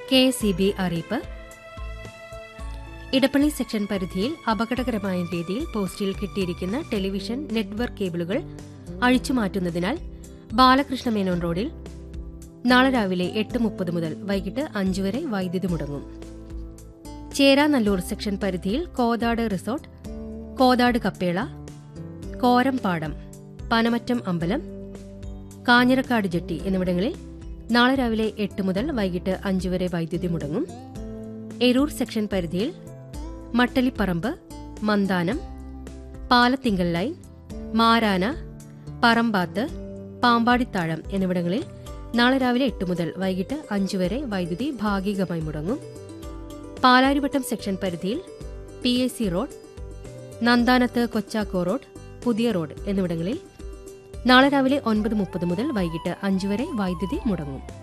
K S E B അറിയിപ്പ് Edappally section പരിധിയിൽ അപകടകരമായ രീതിയിൽ പോസ്റ്റിൽ കിട്ടിയിരിക്കുന്ന ടെലിവിഷൻ നെറ്റ്വർക്ക് കേബിളുകൾ അഴിച്ചുമാറ്റുന്നതിനാൽ ബാലകൃഷ്ണ മേനോൻ റോഡിൽ നാളെ രാവിലെ എട്ട് മുപ്പത് മുതൽ വൈകിട്ട് അഞ്ചു വരെ വൈദ്യുതി മുടങ്ങും ചേരാനല്ലൂർ സെക്ഷൻ പരിധിയിൽ കോതാട് റിസോർട്ട് കോതാട് കപ്പേള കോരംപാടം പനമറ്റം അമ്പലം കാഞ്ഞിരക്കാട് ജെട്ടി എന്നിവിടങ്ങളിൽ നാളെ രാവിലെ എട്ട് മുതൽ വൈകിട്ട് അഞ്ചു വരെ വൈദ്യുതി മുടങ്ങും എരൂർ സെക്ഷൻ പരിധിയിൽ മട്ടലിപ്പറമ്പ് മന്ദാനം പാലത്തിങ്കൽ ലൈൻ മാരാന പറമ്പാത്ത് പാമ്പാടിത്താഴം എന്നിവിടങ്ങളിൽ നാളെ രാവിലെ എട്ട് മുതൽ വൈകിട്ട് അഞ്ചു വരെ വൈദ്യുതി ഭാഗികമായി മുടങ്ങും പാലാരിവട്ടം സെക്ഷൻ പരിധിയിൽ പി എ സി റോഡ് നന്ദാനത്ത് കൊച്ചാക്കോ റോഡ് പുതിയ റോഡ് എന്നിവിടങ്ങളിൽ നാളെ രാവിലെ ഒൻപത് മുപ്പത് മുതൽ വൈകിട്ട് അഞ്ചു വരെ വൈദ്യുതി മുടങ്ങും